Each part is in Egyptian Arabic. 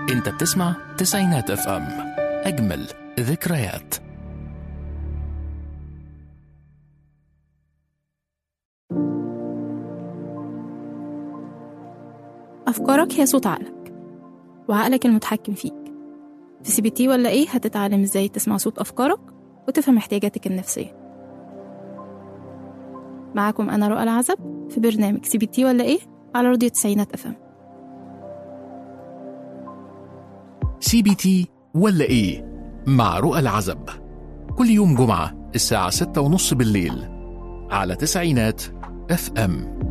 انت بتسمع تسعينات اف ام اجمل ذكريات أفكارك هي صوت عقلك وعقلك المتحكم فيك في سي بي تي ولا إيه هتتعلم إزاي تسمع صوت أفكارك وتفهم احتياجاتك النفسية معاكم أنا رؤى العزب في برنامج سي بي تي ولا إيه على راديو تسعينات أفهم سي بي تي ولا ايه مع رؤى العزب كل يوم جمعة الساعة ستة ونص بالليل على تسعينات اف ام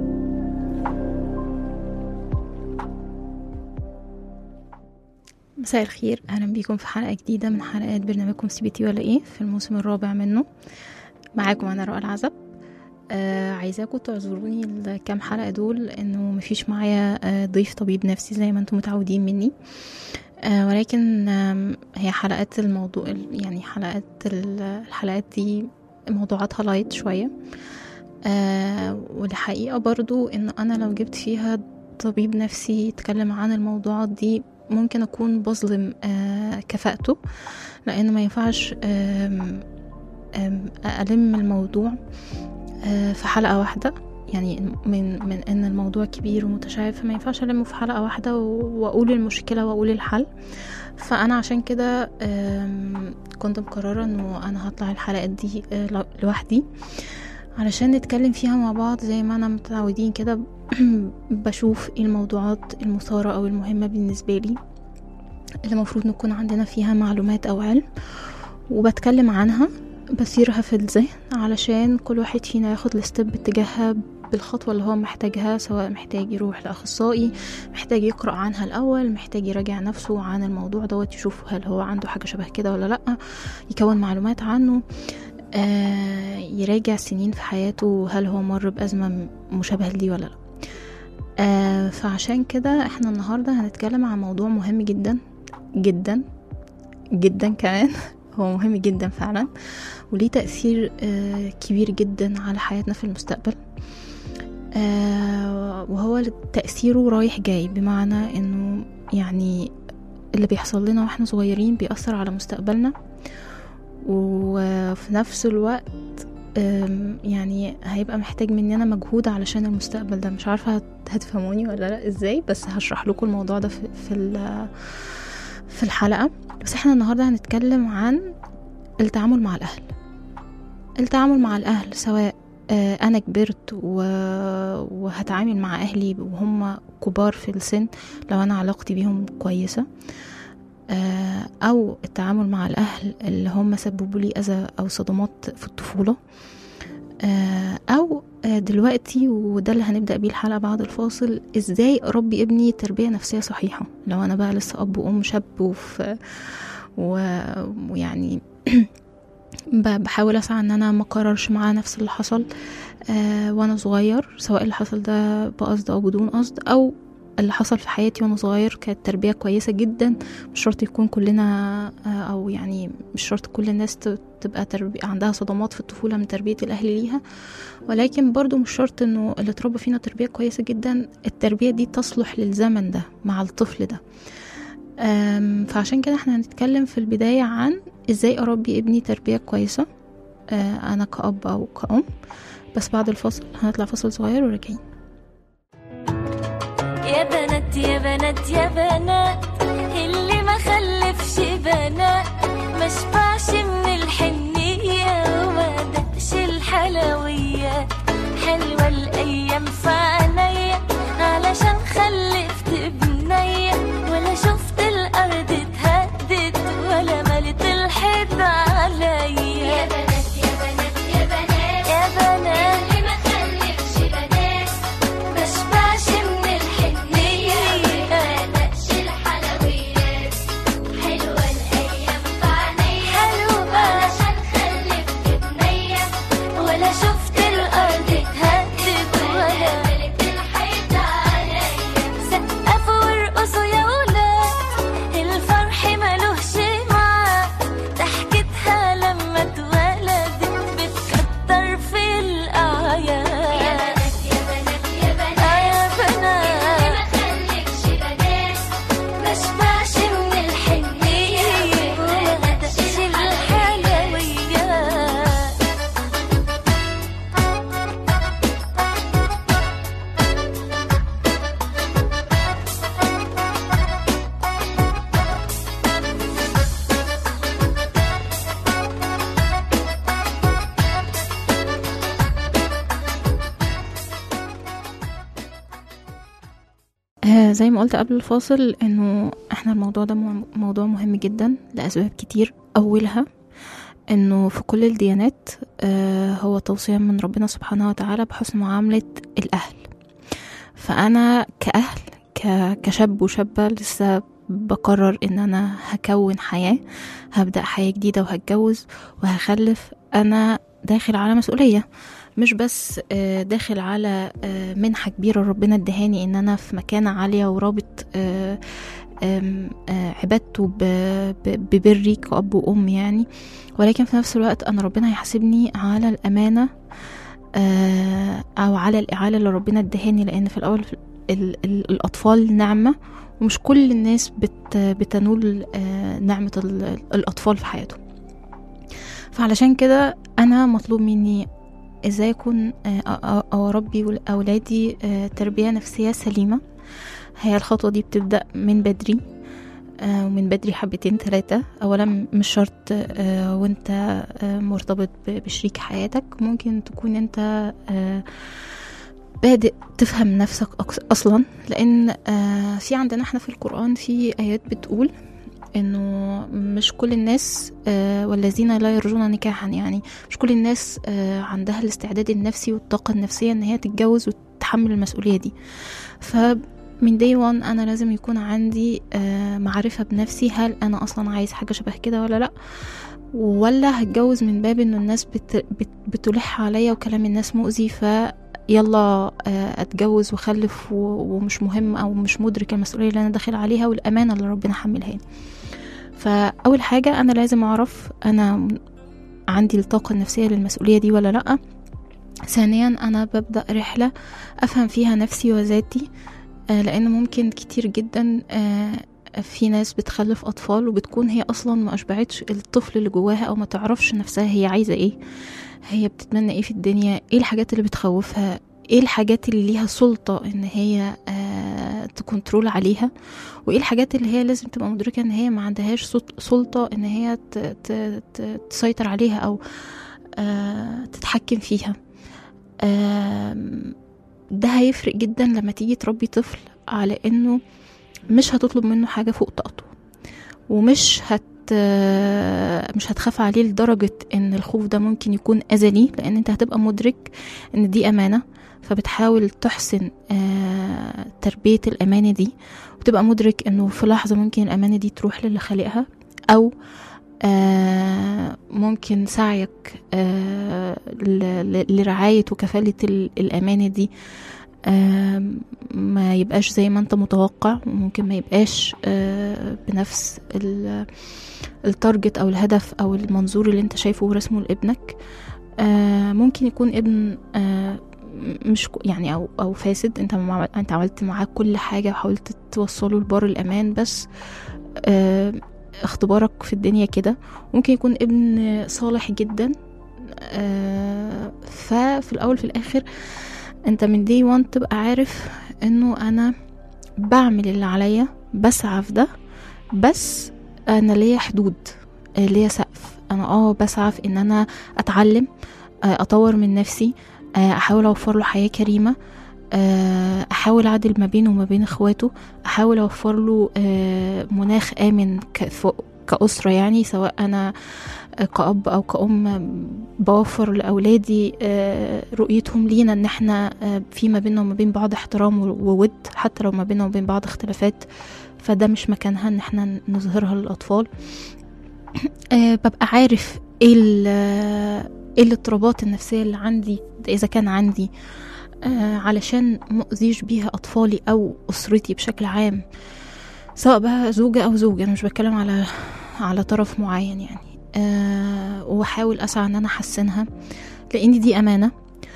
مساء الخير أهلا بيكم في حلقة جديدة من حلقات برنامجكم سي بي تي ولا إيه في الموسم الرابع منه معاكم أنا رؤى العزب آه عايزاكم تعذروني الكام حلقة دول إنه مفيش معايا آه ضيف طبيب نفسي زي ما انتم متعودين مني آه ولكن آم، هي حلقات الموضوع يعني حلقات ال- الحلقات دي موضوعاتها لايت شوية آه والحقيقة برضو إن أنا لو جبت فيها طبيب نفسي يتكلم عن الموضوعات دي ممكن أكون بظلم آه كفاءته لأن ما ينفعش آم، آم، ألم الموضوع آه في حلقة واحدة يعني من من ان الموضوع كبير ومتشعب فما ينفعش المه في حلقه واحده و- واقول المشكله واقول الحل فانا عشان كده آم، كنت مقرره انه انا هطلع الحلقات دي آه، لو- لوحدي علشان نتكلم فيها مع بعض زي ما انا متعودين كده بشوف ايه الموضوعات المثاره او المهمه بالنسبه لي اللي المفروض نكون عندنا فيها معلومات او علم وبتكلم عنها بصيرها في الذهن علشان كل واحد فينا ياخد الستيب اتجاهها بالخطوة اللي هو محتاجها سواء محتاج يروح لأخصائي محتاج يقرأ عنها الأول محتاج يراجع نفسه عن الموضوع دوت يشوف هل هو عنده حاجة شبه كده ولا لأ يكون معلومات عنه آه يراجع سنين في حياته هل هو مر بأزمة م- مشابهة لي ولا لأ آه فعشان كده احنا النهاردة هنتكلم عن موضوع مهم جدا جدا جدا كمان هو مهم جدا فعلا وليه تأثير آه، كبير جدا على حياتنا في المستقبل آه، وهو تأثيره رايح جاي بمعنى انه يعني اللي بيحصل لنا واحنا صغيرين بيأثر على مستقبلنا وفي نفس الوقت آم، يعني هيبقى محتاج مننا مجهود علشان المستقبل ده مش عارفة هت- هتفهموني ولا لا ازاي بس هشرح لكم الموضوع ده في في, ال- في الحلقة بس احنا النهاردة هنتكلم عن التعامل مع الأهل التعامل مع الأهل سواء آه، أنا كبرت و... وهتعامل مع أهلي وهم كبار في السن لو أنا علاقتي بيهم كويسة آه، أو التعامل مع الأهل اللي هم سببوا لي أذى أو صدمات في الطفولة آه، أو آه، دلوقتي وده اللي هنبدأ بيه الحلقة بعد الفاصل إزاي أربي ابني تربية نفسية صحيحة لو أنا بقى لسه أب وأم شاب وفي و- ويعني ب- بحاول اسعى ان انا ما اكررش معاه نفس اللي حصل آه وانا صغير سواء اللي حصل ده بقصد او بدون قصد او اللي حصل في حياتي وانا صغير كانت تربيه كويسه جدا مش شرط يكون كلنا آه او يعني مش شرط كل الناس ت- تبقى تربية عندها صدمات في الطفوله من تربيه الاهل ليها ولكن برضو مش شرط انه اللي اتربى فينا تربيه كويسه جدا التربيه دي تصلح للزمن ده مع الطفل ده أم، فعشان كده احنا هنتكلم في البداية عن ازاي اربي ابني تربية كويسة آه، انا كأب او كأم بس بعد الفصل هنطلع فصل صغير وراجعين يا بنات يا بنات يا بنات اللي ما خلفش بنات ما شبعش من الحنية وما دقش الحلويات حلوة الأيام في عينيا علشان خلفت بنية ولا شفت الأرض اتهدت ولا ملت الحيط عليا يا بنات يا بنات يا بنات يا بنات اللي ما خلفش بنات مشبعش من الحنية مدقش الحلويات حلوة الأيام في عينيا حلوة آه زي ما قلت قبل الفاصل انه احنا الموضوع ده مو- موضوع مهم جدا لاسباب كتير اولها انه في كل الديانات آه هو توصية من ربنا سبحانه وتعالى بحسن معاملة الاهل فانا كاهل ك- كشاب وشابة لسه بقرر ان انا هكون حياة هبدأ حياة جديدة وهتجوز وهخلف انا داخل على مسؤولية مش بس آه، داخل على آه، منحة كبيرة ربنا ادهاني ان انا في مكانة عالية ورابط آه، آم، آه، عبادته ب- ب- ببري كأب وأم يعني ولكن في نفس الوقت أنا ربنا هيحاسبني على الأمانة آه، أو على الإعالة اللي ربنا ادهاني لأن في الأول ال- ال- الأطفال نعمة ومش كل الناس بت بتنول آه، نعمة ال- الأطفال في حياتهم فعلشان كده أنا مطلوب مني ازاي اكون آه، أ- أ- او اربي ول- اولادي آه، تربيه نفسيه سليمه هي الخطوه دي بتبدا من بدري آه، ومن بدري حبتين ثلاثة أولا مش شرط آه، وانت آه، مرتبط ب- بشريك حياتك ممكن تكون انت آه، بادئ تفهم نفسك أكس- أصلا لأن آه، في عندنا احنا في القرآن في آيات بتقول انه مش كل الناس آه، والذين لا يرجون نكاحا يعني مش كل الناس آه، عندها الاستعداد النفسي والطاقة النفسية ان هي تتجوز وتتحمل المسؤولية دي فمن دي وان انا لازم يكون عندي آه، معرفة بنفسي هل انا اصلا عايز حاجة شبه كده ولا لا ولا هتجوز من باب انه الناس بت بت بتلح عليا وكلام الناس مؤذي ف يلا آه، اتجوز واخلف و- ومش مهم او مش مدرك المسؤوليه اللي انا داخل عليها والامانه اللي ربنا حملها لي فاول حاجه انا لازم اعرف انا عندي الطاقه النفسيه للمسؤوليه دي ولا لا ثانيا انا ببدا رحله افهم فيها نفسي وذاتي آه، لان ممكن كتير جدا آه، في ناس بتخلف اطفال وبتكون هي اصلا ما اشبعتش الطفل اللي جواها او ما تعرفش نفسها هي عايزه ايه هي بتتمنى ايه في الدنيا ايه الحاجات اللي بتخوفها ايه الحاجات اللي ليها سلطة ان هي آه تكنترول عليها وايه الحاجات اللي هي لازم تبقى مدركة ان هي ما عندهاش سلط- سلطة ان هي ت ت ت تسيطر عليها او آه تتحكم فيها آم، ده هيفرق جدا لما تيجي تربي طفل على انه مش هتطلب منه حاجة فوق طاقته ومش هت مش هتخاف عليه لدرجة ان الخوف ده ممكن يكون أزلي لان انت هتبقى مدرك ان دي أمانة فبتحاول تحسن آه، تربية الأمانة دي وتبقى مدرك انه في لحظة ممكن الأمانة دي تروح للي خالقها أو آه، ممكن سعيك آه، ل- ل- لرعاية وكفالة ال- الأمانة دي آم، ما يبقاش زي ما انت متوقع وممكن ما يبقاش آه، بنفس ال- التارجت او الهدف او المنظور اللي انت شايفه ورسمه لابنك آه، ممكن يكون ابن آه، مش كو- يعني او او فاسد انت ما عمل- انت عملت معاه كل حاجه وحاولت توصله لبر الامان بس آه، اختبارك في الدنيا كده ممكن يكون ابن صالح جدا آه، ففي الاول في الاخر انت من دي وان تبقى عارف انه انا بعمل اللي عليا بسعى في ده بس انا ليا حدود آه، ليا سقف انا اه بسعى في ان انا اتعلم آه، اطور من نفسي آه، احاول اوفر له حياه كريمه آه، احاول اعدل ما بينه وما بين اخواته احاول اوفر له آه، مناخ امن ك- كأسرة يعني سواء أنا كأب أو كأم بوفر لأولادي آه، رؤيتهم لينا إن إحنا آه، في ما بيننا وما بين بعض احترام وود حتى لو ما بيننا وبين بعض اختلافات فده مش مكانها إن إحنا نظهرها للأطفال آه، ببقى عارف إيه ال- إيه الاضطرابات النفسية اللي عندي ده إذا كان عندي آه، علشان مؤذيش بيها أطفالي أو أسرتي بشكل عام سواء بقى زوجة أو زوج أنا مش بتكلم على على طرف معين يعني أه وأحاول أسعى إن أنا أحسنها لأن دي أمانة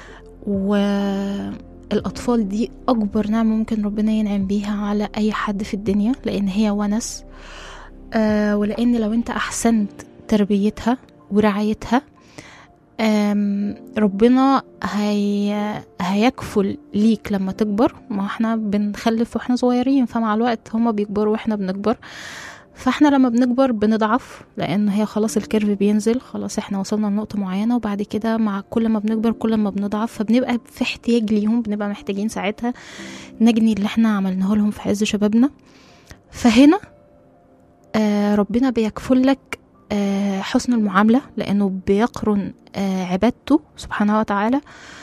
والأطفال دي أكبر نعمة ممكن ربنا ينعم بيها على أي حد في الدنيا لأن هي ونس أه ولأن لو أنت أحسنت تربيتها ورعايتها أم، ربنا هي هيكفل ليك لما تكبر ما احنا بنخلف واحنا صغيرين فمع الوقت هما بيكبروا واحنا بنكبر فاحنا لما بنكبر بنضعف لان هي خلاص الكيرف بينزل خلاص احنا وصلنا لنقطة معينة وبعد كده مع كل ما بنكبر كل ما بنضعف فبنبقى في احتياج ليهم بنبقى محتاجين ساعتها نجني اللي احنا عملناه لهم في عز شبابنا فهنا آه ربنا بيكفل لك آه حسن المعاملة لأنه بيقرن آه عبادته سبحانه وتعالى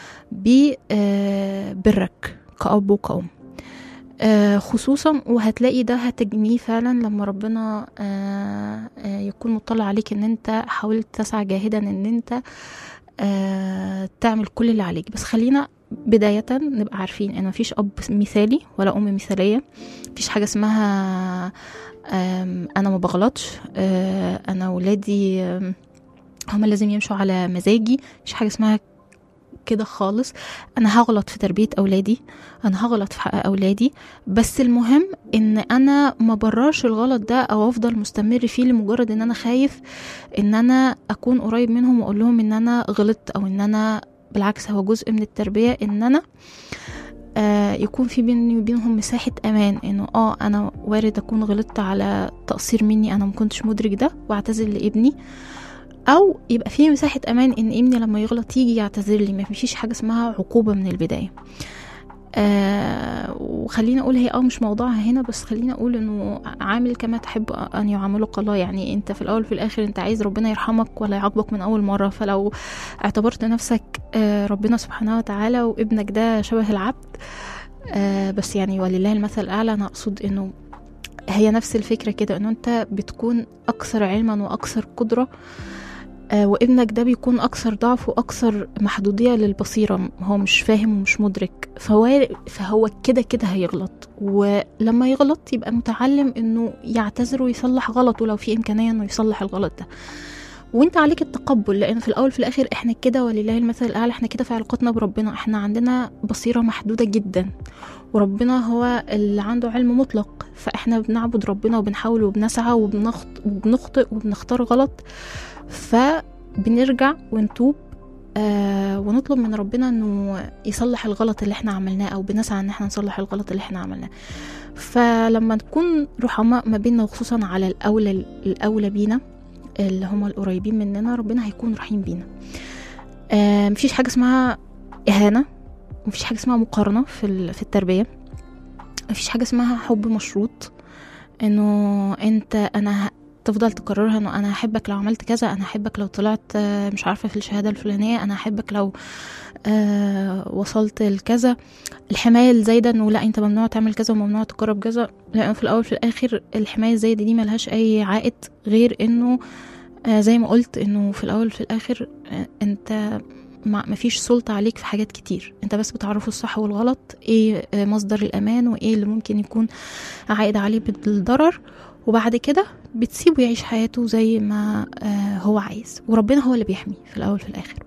ببرك كأب وكأم آه خصوصا وهتلاقي ده هتجنيه فعلا لما ربنا آه آه يكون مطلع عليك ان انت حاولت تسعى جاهدا ان انت آه تعمل كل اللي عليك بس خلينا بداية نبقى عارفين ان مفيش اب مثالي ولا ام مثالية مفيش حاجة اسمها آم، انا ما بغلطش آه، انا ولادي آم، هما لازم يمشوا على مزاجي مفيش حاجة اسمها كده خالص انا هغلط في تربية اولادي انا هغلط في حق اولادي بس المهم ان انا ما براش الغلط ده او افضل مستمر فيه لمجرد ان انا خايف ان انا اكون قريب منهم واقول لهم ان انا غلطت او ان انا بالعكس هو جزء من التربية ان انا آه يكون في بيني وبينهم مساحة امان انه اه انا وارد اكون غلطت على تقصير مني انا مكنتش مدرك ده واعتذر لابني او يبقى في مساحة امان ان ابني لما يغلط يجي يعتذر لي ما فيش حاجة اسمها عقوبة من البداية آه وخلينا اقول هي اه مش موضوعها هنا بس خلينا اقول انه عامل كما تحب ان يعاملك الله يعني انت في الاول وفي الاخر انت عايز ربنا يرحمك ولا يعاقبك من اول مره فلو اعتبرت نفسك آه ربنا سبحانه وتعالى وابنك ده شبه العبد آه بس يعني ولله المثل الاعلى انا اقصد انه هي نفس الفكره كده انه انت بتكون اكثر علما واكثر قدره آه، وابنك ده بيكون أكثر ضعف وأكثر محدودية للبصيرة هو مش فاهم ومش مدرك فهو, فهو كده كده هيغلط ولما يغلط يبقى متعلم إنه يعتذر ويصلح غلطه لو في إمكانية إنه يصلح الغلط ده وانت عليك التقبل لان في الاول في الاخر احنا كده ولله المثل الاعلى احنا كده في علاقتنا بربنا احنا عندنا بصيره محدوده جدا وربنا هو اللي عنده علم مطلق فاحنا بنعبد ربنا وبنحاول وبنسعى وبنخط- وبنخطئ وبنختار غلط فبنرجع ونتوب آه ونطلب من ربنا انه يصلح الغلط اللي احنا عملناه او بنسعى ان احنا نصلح الغلط اللي احنا عملناه فلما نكون رحماء ما بيننا وخصوصا على الاولى الاولى بينا اللي هم القريبين مننا ربنا هيكون رحيم بينا آه مفيش حاجه اسمها اهانه مفيش حاجه اسمها مقارنه في ال- في التربيه مفيش حاجه اسمها حب مشروط انه انت انا ه- تفضل تكررها انه انا هحبك لو عملت كذا انا هحبك لو طلعت آه، مش عارفه في الشهاده الفلانيه انا هحبك لو آه وصلت لكذا الحمايه الزايده انه لا انت ممنوع تعمل كذا وممنوع تقرب كذا لان في الاول في الاخر الحمايه الزايده دي ملهاش اي عائد غير انه آه زي ما قلت انه في الاول في الاخر آه انت ما مفيش سلطة عليك في حاجات كتير انت بس بتعرفه الصح والغلط ايه آه، مصدر الامان وايه اللي ممكن يكون عائد عليه بالضرر وبعد كده بتسيبه يعيش حياته زي ما آه، هو عايز وربنا هو اللي بيحميه في الاول في الاخر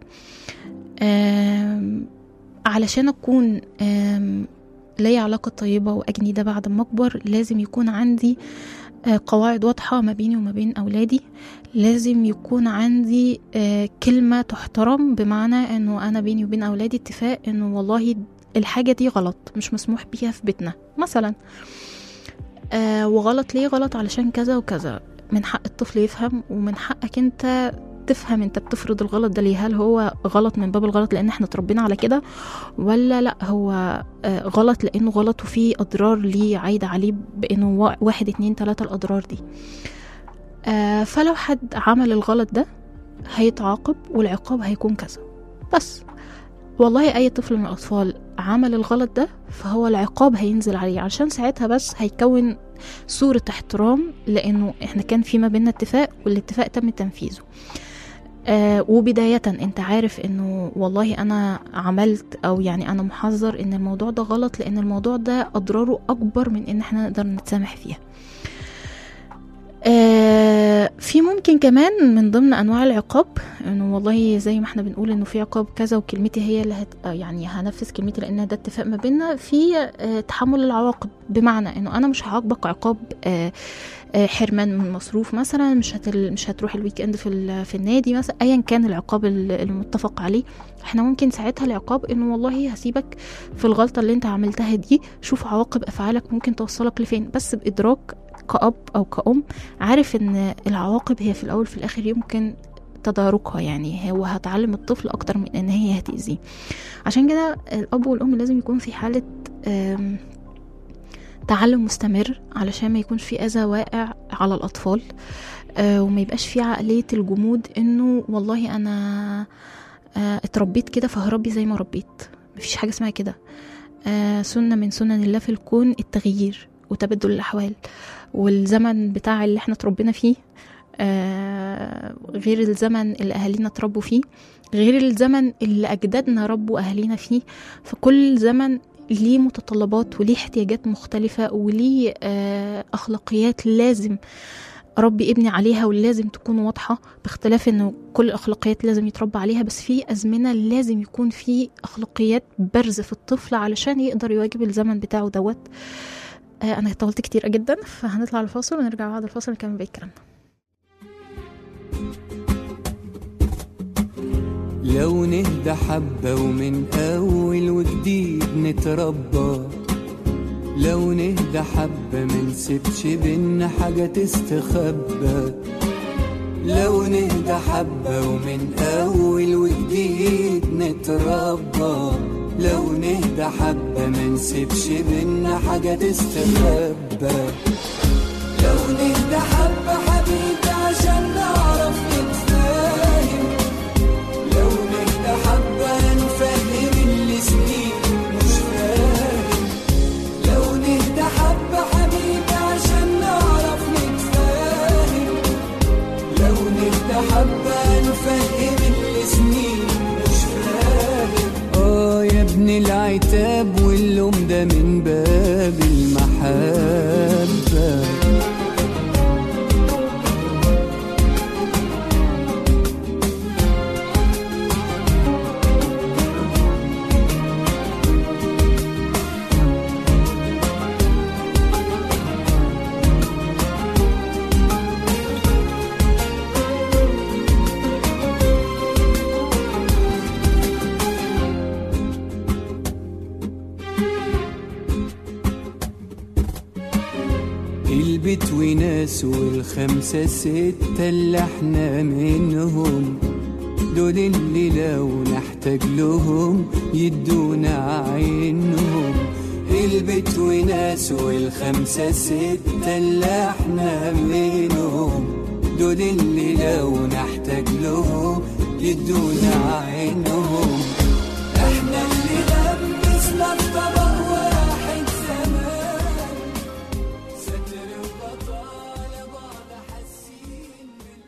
آم، علشان اكون آم، ليا علاقة طيبة وأجني ده بعد ما أكبر لازم يكون عندي آه، قواعد واضحة ما بيني وما بين أولادي لازم يكون عندي آه، كلمة تحترم بمعنى أنه أنا بيني وبين أولادي اتفاق أنه والله الحاجة دي غلط مش مسموح بيها في بيتنا مثلا آه وغلط ليه غلط علشان كذا وكذا من حق الطفل يفهم ومن حقك انت تفهم انت بتفرض الغلط ده ليه هل هو غلط من باب الغلط لان احنا اتربينا على كده ولا لا هو آه غلط لانه غلط وفيه اضرار ليه عايده عليه بانه وا- واحد اتنين تلاته الاضرار دي آه فلو حد عمل الغلط ده هيتعاقب والعقاب هيكون كذا بس والله اي طفل من الاطفال عمل الغلط ده فهو العقاب هينزل عليه عشان ساعتها بس هيكون صورة احترام لانه احنا كان في ما بيننا اتفاق والاتفاق تم تنفيذه آه وبداية انت عارف انه والله انا عملت او يعني انا محذر ان الموضوع ده غلط لان الموضوع ده اضراره اكبر من ان احنا نقدر نتسامح فيها آه في ممكن كمان من ضمن انواع العقاب انه والله زي ما احنا بنقول انه في عقاب كذا وكلمتي هي اللي هت آه يعني هنفذ كلمتي لان ده اتفاق ما بيننا في آه تحمل العواقب بمعنى انه انا مش هعاقبك عقاب آه آه حرمان من مصروف مثلا مش هتل مش هتروح الويك اند في ال- في النادي مثلا ايا كان العقاب ال- المتفق عليه احنا ممكن ساعتها العقاب انه والله هسيبك في الغلطه اللي انت عملتها دي شوف عواقب افعالك ممكن توصلك لفين بس بادراك كأب أو كأم عارف إن العواقب هي في الأول في الآخر يمكن تداركها يعني هو هتعلم الطفل أكتر من إن هي هتأذيه عشان كده الأب والأم لازم يكون في حالة آم، تعلم مستمر علشان ما يكونش في أذى واقع على الأطفال آه، وما يبقاش في عقلية الجمود إنه والله أنا آه، اتربيت كده فهربي زي ما ربيت مفيش حاجة اسمها كده آه، سنة من سنن الله في الكون التغيير وتبدل الأحوال والزمن بتاع اللي احنا اتربينا فيه آه، غير الزمن اللي أهالينا اتربوا فيه غير الزمن اللي أجدادنا ربوا أهالينا فيه فكل زمن ليه متطلبات وليه احتياجات مختلفة وليه آه، أخلاقيات لازم أربي ابني عليها ولازم تكون واضحة باختلاف إنه كل الأخلاقيات لازم يتربى عليها بس في أزمنة لازم يكون في أخلاقيات بارزة في الطفل علشان يقدر يواجب الزمن بتاعه دوت آه، أنا طولت كتير جدا فهنطلع الفاصل ونرجع بعد الفاصل نكمل بقية كلامنا لو نهدى حبة ومن أول وجديد نتربى لو نهدى حبة منسيبش بينا حاجة تستخبى لو نهدى حبة ومن أول وجديد نتربى لو نهدى حبة منسيبش بينا حاجة تستخبى لو نهدى حبة حبيبي عشان نعرف نتفاهم لو نهدى حبة نفهم اللي سنين مش فاهم لو نهدى حبة حبيبي عشان نعرف نتفاهم لو نهدى حبة نفهم اللي سنين مش فاهم اه يا ابن العتاب واللوم ده من باب المحبة البيت وناس والخمسة ستة اللي احنا منهم دول اللي لو نحتاج لهم يدونا عينهم البيت وناس والخمسة ستة اللي احنا منهم دول اللي لو نحتاج لهم يدونا عينهم احنا اللي لبسنا الطبق واحد زمان ستر وبطالة بعض حاسين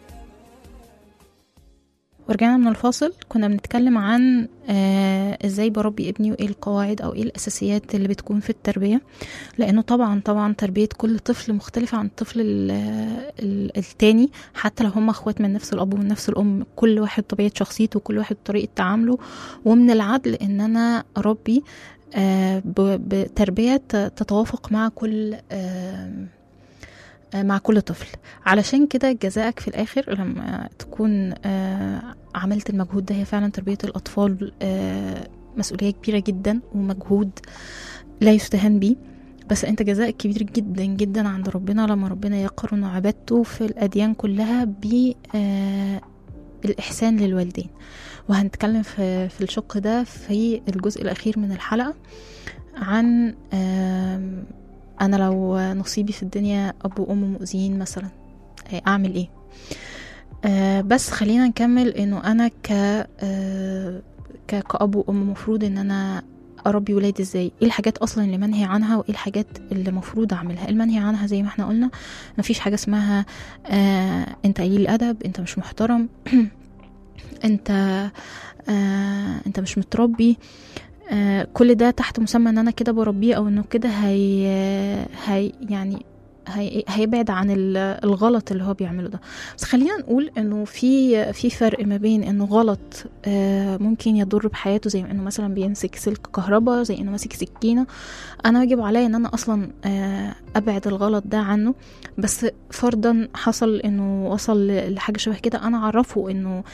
ورجعنا من الفاصل كنا بنتكلم عن آه ازاي بربي ابني وايه القواعد او ايه الاساسيات اللي بتكون في التربيه لانه طبعا طبعا تربيه كل طفل مختلفه عن الطفل ال- ال- التاني حتى لو هم اخوات من نفس الاب ومن نفس الام كل واحد طبيعه شخصيته وكل واحد طريقه تعامله ومن العدل ان انا اربي آه ب- بتربيه ت- تتوافق مع كل آه آه، مع كل طفل علشان كده جزائك في الآخر لما تكون آه، عملت المجهود ده هي فعلا تربية الأطفال آه، مسؤولية كبيرة جدا ومجهود لا يستهان بيه بس انت جزائك كبير جدا جدا عند ربنا لما ربنا يقرن عبادته في الأديان كلها ب آه، الإحسان للوالدين وهنتكلم في في الشق ده في الجزء الأخير من الحلقة عن آم، أنا لو نصيبي في الدنيا أب وأم مؤذيين مثلا آه، أعمل إيه آه بس خلينا نكمل إنه أنا ك آه ك- كأب وأم مفروض إن أنا أربي ولادي إزاي إيه الحاجات أصلا اللي منهي عنها وإيه الحاجات اللي مفروض أعملها المنهي عنها زي ما احنا قلنا مفيش حاجة اسمها آه أنت قليل الأدب أنت مش محترم أنت آه أنت مش متربي آه كل ده تحت مسمى ان انا كده بربيه او انه كده هي هي يعني هي هيبعد عن ال- الغلط اللي هو بيعمله ده بس خلينا نقول انه في في فرق ما بين انه غلط آه، ممكن يضر بحياته زي انه مثلا بيمسك سلك كهرباء زي انه ماسك سكينه انا واجب عليا ان انا اصلا آه، ابعد الغلط ده عنه بس فرضا حصل انه وصل ل- لحاجه شبه كده انا اعرفه انه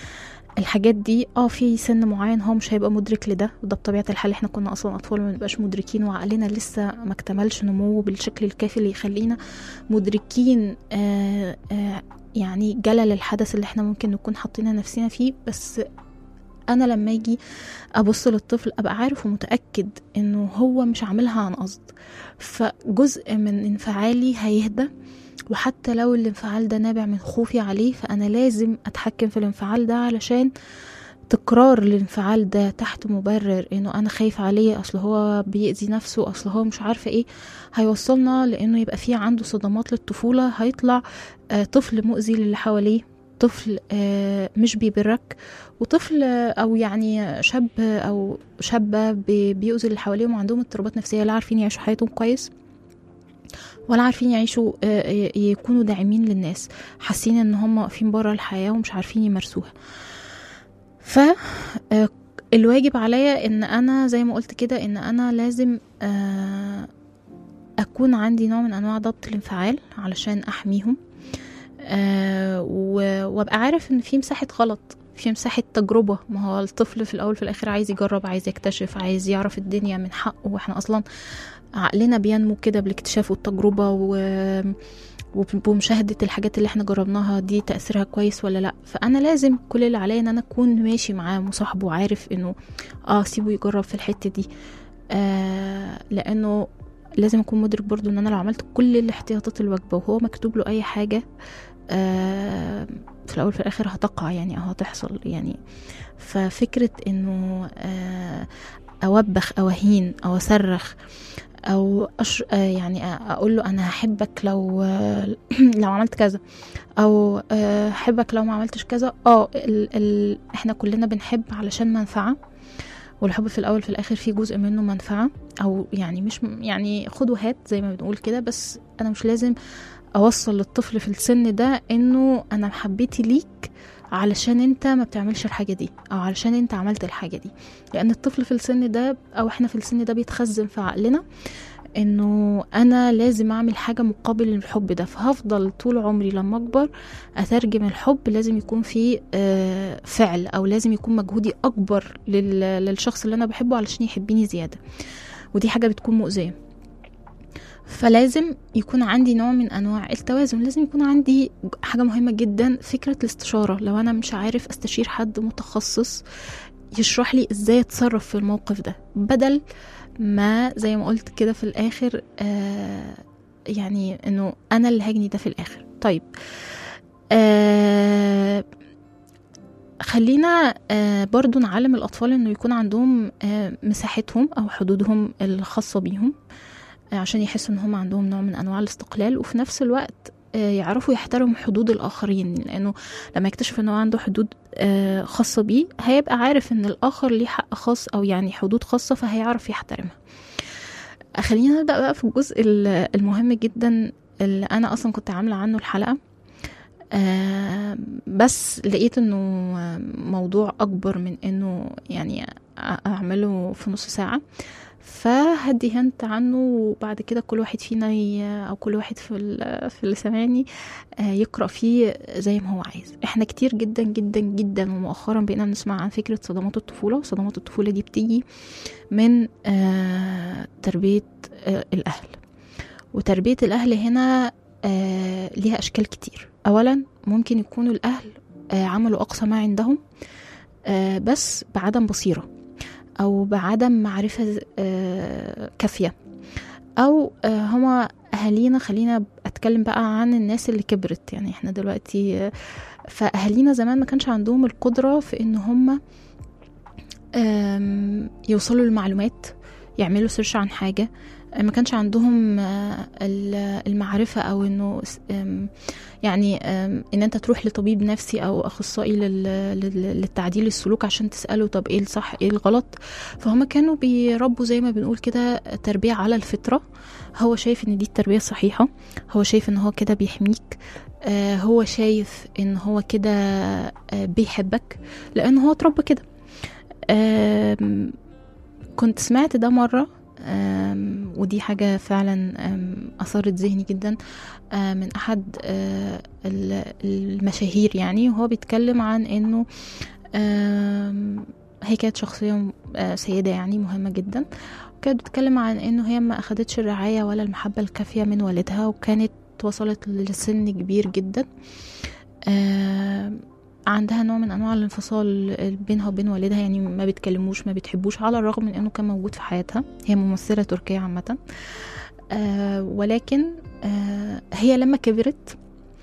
الحاجات دي اه في سن معين هو مش هيبقى مدرك لده وده بطبيعه الحال احنا كنا اصلا اطفال ما نبقاش مدركين وعقلنا لسه ما اكتملش نموه بالشكل الكافي اللي يخلينا مدركين آه آه يعني جلل الحدث اللي احنا ممكن نكون حاطين نفسنا فيه بس انا لما اجي ابص للطفل ابقى عارف ومتاكد انه هو مش عاملها عن قصد فجزء من انفعالي هيهدى وحتى لو الانفعال ده نابع من خوفي عليه فانا لازم اتحكم في الانفعال ده علشان تكرار الانفعال ده تحت مبرر انه انا خايف عليه اصل هو بيأذي نفسه اصل هو مش عارفه ايه هيوصلنا لانه يبقى في عنده صدمات للطفوله هيطلع آه، طفل مؤذي للي حواليه طفل آه، مش بيبرك وطفل آه، او يعني شاب او شابه بي- بيؤذي اللي حواليهم وعندهم اضطرابات نفسيه لا عارفين يعيشوا حياتهم كويس ولا عارفين يعيشوا آه، ي- يكونوا داعمين للناس حاسين ان هم واقفين بره الحياه ومش عارفين يمارسوها ف آه، الواجب عليا ان انا زي ما قلت كده ان انا لازم آه، اكون عندي نوع من انواع ضبط الانفعال علشان احميهم آه، و- وابقى عارف ان في مساحه غلط في مساحه تجربه ما هو الطفل في الاول في الاخر عايز يجرب عايز يكتشف عايز يعرف الدنيا من حقه واحنا اصلا عقلنا بينمو كده بالاكتشاف والتجربه و وبمشاهدة الحاجات اللي احنا جربناها دي تأثيرها كويس ولا لا فأنا لازم كل اللي عليا ان انا اكون ماشي معاه مصاحبه وعارف انه اه سيبه يجرب في الحتة دي آه لانه لازم اكون مدرك برضو ان انا لو عملت كل الاحتياطات الواجبة وهو مكتوب له اي حاجة آه في الاول في الاخر هتقع يعني او هتحصل يعني ففكرة انه آه اوبخ او اهين او اصرخ او أش... آه يعني اقول له انا هحبك لو لو عملت كذا او آه، هحبك لو ما عملتش كذا اه ال... ال... احنا كلنا بنحب علشان منفعه والحب في الاول في الاخر فيه جزء منه منفعه او يعني مش م- يعني خد وهات زي ما بنقول كده بس انا مش لازم اوصل للطفل في السن ده انه انا محبتي ليك علشان انت ما بتعملش الحاجه دي او علشان انت عملت الحاجه دي لان الطفل في السن ده او احنا في السن ده بيتخزن في عقلنا انه انا لازم اعمل حاجه مقابل الحب ده فهفضل طول عمري لما اكبر اترجم الحب لازم يكون فيه آه، فعل او لازم يكون مجهودي اكبر لل- للشخص اللي انا بحبه علشان يحبني زياده ودي حاجه بتكون مؤذيه فلازم يكون عندي نوع من انواع التوازن لازم يكون عندي حاجه مهمه جدا فكره الاستشاره لو انا مش عارف استشير حد متخصص يشرح لي ازاي اتصرف في الموقف ده بدل ما زي ما قلت كده في الاخر آه يعني انه انا اللي هجني ده في الاخر طيب آه خلينا آه برضو نعلم الأطفال إنه يكون عندهم آه مساحتهم أو حدودهم الخاصة بيهم آه عشان يحسوا إن هم عندهم نوع من أنواع الاستقلال وفي نفس الوقت آه يعرفوا يحترموا حدود الآخرين لأنه لما يكتشف إن هو عنده حدود آه خاصة بيه هيبقى عارف إن الآخر ليه حق خاص أو يعني حدود خاصة فهيعرف يحترمها خلينا نبدأ بقى في الجزء ال- المهم جدا اللي أنا أصلا كنت عاملة عنه الحلقة آه بس لقيت انه موضوع اكبر من انه يعني اعمله في نص ساعة فهدي هنت عنه وبعد كده كل واحد فينا ي... او كل واحد في ال... في اللي سامعني آه، يقرا فيه زي ما هو عايز احنا كتير جدا جدا جدا ومؤخرا بقينا نسمع عن فكره صدمات الطفوله وصدمات الطفوله دي بتيجي من آه، تربيه آه، الاهل وتربيه الاهل هنا آه، ليها اشكال كتير اولا ممكن يكونوا الاهل آه، عملوا اقصى ما عندهم آه، بس بعدم بصيره او بعدم معرفه آه، كافيه او آه، هما اهالينا خلينا اتكلم بقى عن الناس اللي كبرت يعني احنا دلوقتي آه، فاهالينا زمان ما كانش عندهم القدره في ان هما آم، يوصلوا للمعلومات يعملوا سيرش عن حاجه آه، ما كانش عندهم آه، ال- المعرفه او انه س- آم، يعني آم، ان انت تروح لطبيب نفسي او اخصائي لل- لل- للتعديل السلوك عشان تساله طب ايه الصح ايه الغلط فهم كانوا بيربوا زي ما بنقول كده تربيه على الفطره هو شايف ان دي التربيه الصحيحه هو شايف ان هو كده بيحميك آه، هو شايف ان هو كده آه، بيحبك لان هو اتربى كده آم، كنت سمعت ده مرة آم، ودي حاجة فعلا آم، أثارت ذهني جدا آه، من أحد آه، ال- المشاهير يعني وهو بيتكلم عن إنه آم، هي كانت شخصية آه، سيدة يعني مهمة جدا وكانت بتتكلم عن انه هي ما اخدتش الرعاية ولا المحبة الكافية من والدها وكانت وصلت لسن كبير جدا آم، عندها نوع من انواع الانفصال بينها وبين والدها يعني ما بيتكلموش ما بيتحبوش على الرغم من انه كان موجود في حياتها هي ممثلة تركية عامة آه ولكن آه هي لما كبرت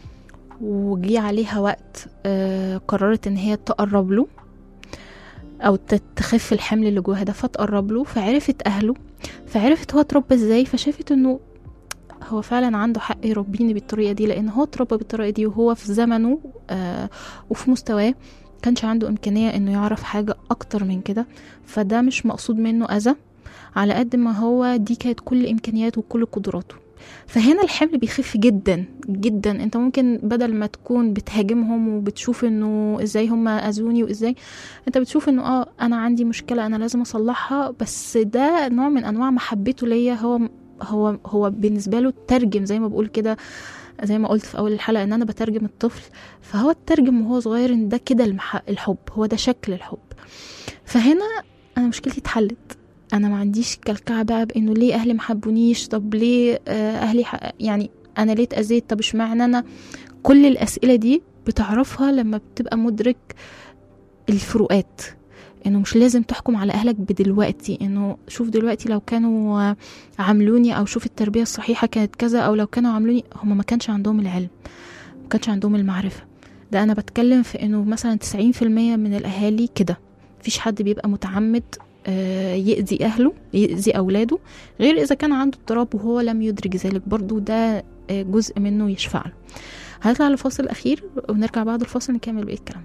وجي عليها وقت آه قررت ان هي تقرب له او ت- تخف الحمل اللي جواها ده فتقرب له فعرفت اهله فعرفت هو اتربى ازاي فشافت انه هو فعلا عنده حق يربيني بالطريقه دي لان هو اتربى بالطريقه دي وهو في زمنه آه وفي مستواه كانش عنده امكانيه انه يعرف حاجه اكتر من كده فده مش مقصود منه اذى على قد ما هو دي كانت كل امكانياته وكل قدراته فهنا الحمل بيخف جدا جدا انت ممكن بدل ما تكون بتهاجمهم وبتشوف انه ازاي هم اذوني وازاي انت بتشوف انه اه انا عندي مشكله انا لازم اصلحها بس ده نوع من انواع محبته ليا هو هو هو بالنسبه له ترجم زي ما بقول كده زي ما قلت في اول الحلقه ان انا بترجم الطفل فهو اترجم وهو صغير ان ده كده المح- الحب هو ده شكل الحب فهنا انا مشكلتي اتحلت انا ما عنديش كلكعه بقى بانه ليه اهلي ما حبونيش طب ليه آه، اهلي ح... يعني انا ليه اتاذيت طب اشمعنى انا كل الاسئله دي بتعرفها لما بتبقى مدرك الفروقات انه مش لازم تحكم على اهلك بدلوقتي انه شوف دلوقتي لو كانوا آه، عاملوني او شوف التربيه الصحيحه كانت كذا او لو كانوا عاملوني هم ما كانش عندهم العلم ما كانش عندهم المعرفه ده انا بتكلم في انه مثلا 90% من الاهالي كده مفيش حد بيبقى متعمد آه، يأذي أهله يأذي أولاده غير إذا كان عنده اضطراب وهو لم يدرك ذلك برضو ده آه، جزء منه يشفع له هنطلع لفاصل أخير ونرجع بعد الفاصل نكمل بقية الكلام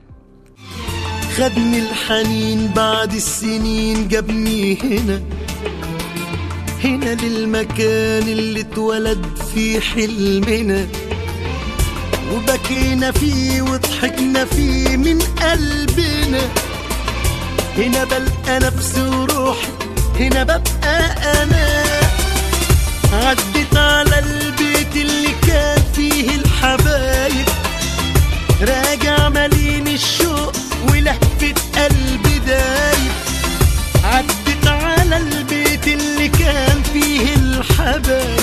خدني الحنين بعد السنين جابني هنا هنا للمكان اللي اتولد فيه حلمنا وبكينا فيه وضحكنا فيه من قلبنا هنا بلقى نفسي وروحي هنا ببقى انا عدت على البيت اللي كان فيه الحبايب راجع مليان الشوق ولهفة قلبي دايب عدت على البيت اللي كان فيه الحبايب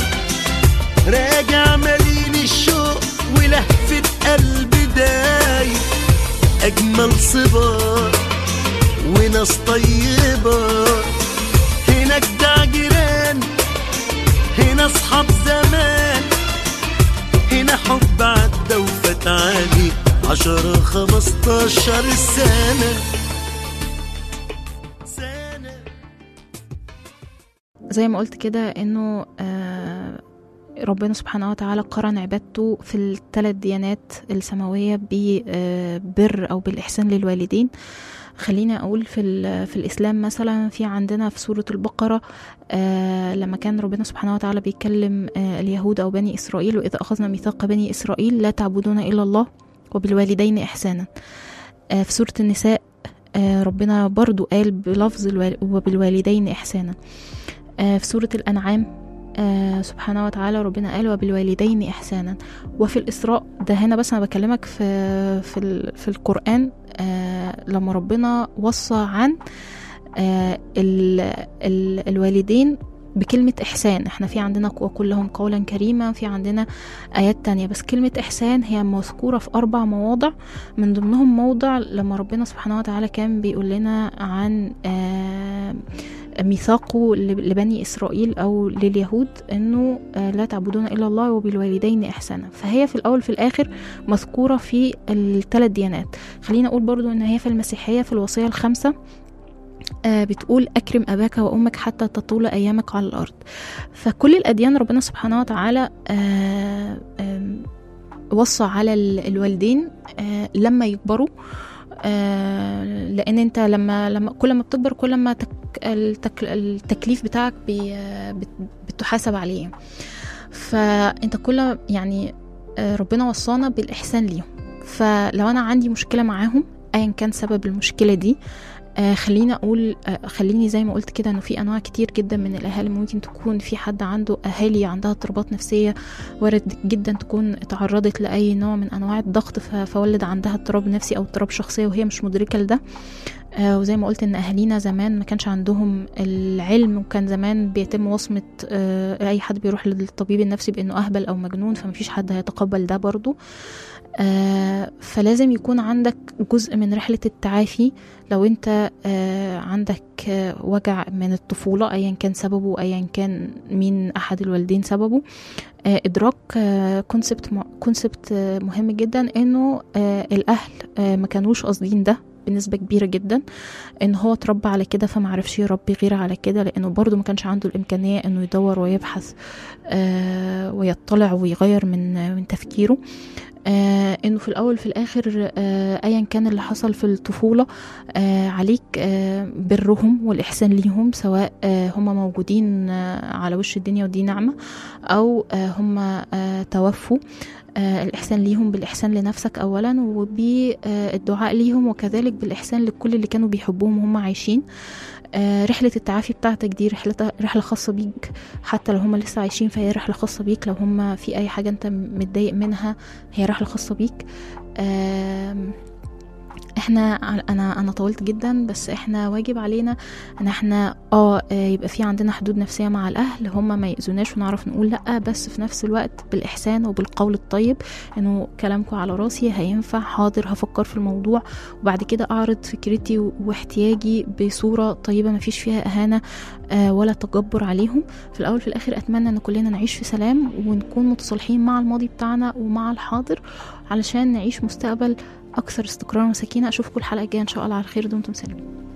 راجع مليان الشوق ولهفة قلبي دايب أجمل صبار وناس طيبة هنا جدع جيران هنا أصحاب زمان هنا حب عدى وفات عليه عشرة خمستاشر سنة سنة زي ما قلت كده انه آه، ربنا سبحانه وتعالى قرن عبادته في الثلاث ديانات السماوية ببر أو بالإحسان للوالدين خليني أقول في, ال- في الإسلام مثلا في عندنا في سورة البقرة آه لما كان ربنا سبحانه وتعالى بيكلم آه اليهود أو بني إسرائيل وإذا أخذنا ميثاق بني إسرائيل لا تعبدون إلا الله وبالوالدين إحسانا آه في سورة النساء آه ربنا برضو قال بلفظ الوال- وبالوالدين إحسانا آه في سورة الأنعام آه سبحانه وتعالى ربنا قال وبالوالدين إحسانا وفي الإسراء ده هنا بس أنا بكلمك في في, ال- في القرآن آه لما ربنا وصى عن آه ال ال الوالدين بكلمة إحسان احنا في عندنا وقل لهم قولا كريما في عندنا آيات تانية بس كلمة إحسان هي مذكورة في أربع مواضع من ضمنهم موضع لما ربنا سبحانه وتعالى كان بيقول لنا عن آه ميثاقه لب- لبني إسرائيل أو لليهود أنه آه، لا تعبدون إلا الله وبالوالدين إحسانا فهي في الأول في الآخر مذكورة في الثلاث ديانات خلينا أقول برضو أن هي في المسيحية في الوصية الخمسة آه، بتقول أكرم أباك وأمك حتى تطول أيامك على الأرض فكل الأديان ربنا سبحانه وتعالى آه، آم، وصى على ال- الوالدين آه، لما يكبروا آه، لان انت لما لما كل ما بتكبر كل ما تك التك التكليف بتاعك بي بت- بتحاسب عليه فانت كل يعني آه، ربنا وصانا بالاحسان ليهم فلو انا عندي مشكله معاهم ايا كان سبب المشكله دي آه خليني اقول آه خليني زي ما قلت كده انه في انواع كتير جدا من الاهالي ممكن تكون في حد عنده اهالي عندها اضطرابات نفسيه وارد جدا تكون تعرضت لاي نوع من انواع الضغط ف- فولد عندها اضطراب نفسي او اضطراب شخصيه وهي مش مدركه لده آه وزي ما قلت ان اهالينا زمان ما كانش عندهم العلم وكان زمان بيتم وصمه آه اي حد بيروح للطبيب النفسي بانه اهبل او مجنون فمفيش حد هيتقبل ده برضو آه فلازم يكون عندك جزء من رحلة التعافي لو انت آه عندك آه وجع من الطفولة ايا كان سببه ايا كان مين احد الوالدين سببه آه ادراك كونسبت كونسبت مهم جدا انه آه الاهل آه ما كانوش قاصدين ده بنسبة كبيرة جدا ان هو اتربى على كده فما عرفش يربي غير على كده لانه برضه ما كانش عنده الامكانية انه يدور ويبحث آه ويطلع ويغير من من تفكيره آه انه في الاول في الاخر آه ايا كان اللي حصل في الطفوله آه عليك آه برهم والاحسان ليهم سواء آه هم موجودين آه على وش الدنيا ودي نعمه او آه هم آه توفوا آه الإحسان ليهم بالإحسان لنفسك أولا وبالدعاء ليهم وكذلك بالإحسان لكل اللي كانوا بيحبوهم وهم عايشين آه رحلة التعافي بتاعتك دي رحلة رحلة خاصة بيك حتى لو هم لسه عايشين فهي رحلة خاصة بيك لو هم في أي حاجة أنت متضايق منها هي رحلة خاصة بيك آم، احنا انا انا طولت جدا بس احنا واجب علينا ان احنا اه آه، يبقى في عندنا حدود نفسيه مع الاهل هم ما يأذوناش ونعرف نقول لا بس في نفس الوقت بالاحسان وبالقول الطيب انه كلامكم على راسي هينفع حاضر هفكر في الموضوع وبعد كده اعرض فكرتي واحتياجي بصوره طيبه ما فيش فيها اهانه آه، ولا تجبر عليهم في الاول في الاخر اتمنى ان كلنا نعيش في سلام ونكون متصالحين مع الماضي بتاعنا ومع الحاضر علشان نعيش مستقبل اكثر استقرار وسكينه اشوفكم الحلقه الجايه ان شاء الله على خير دمتم سالمين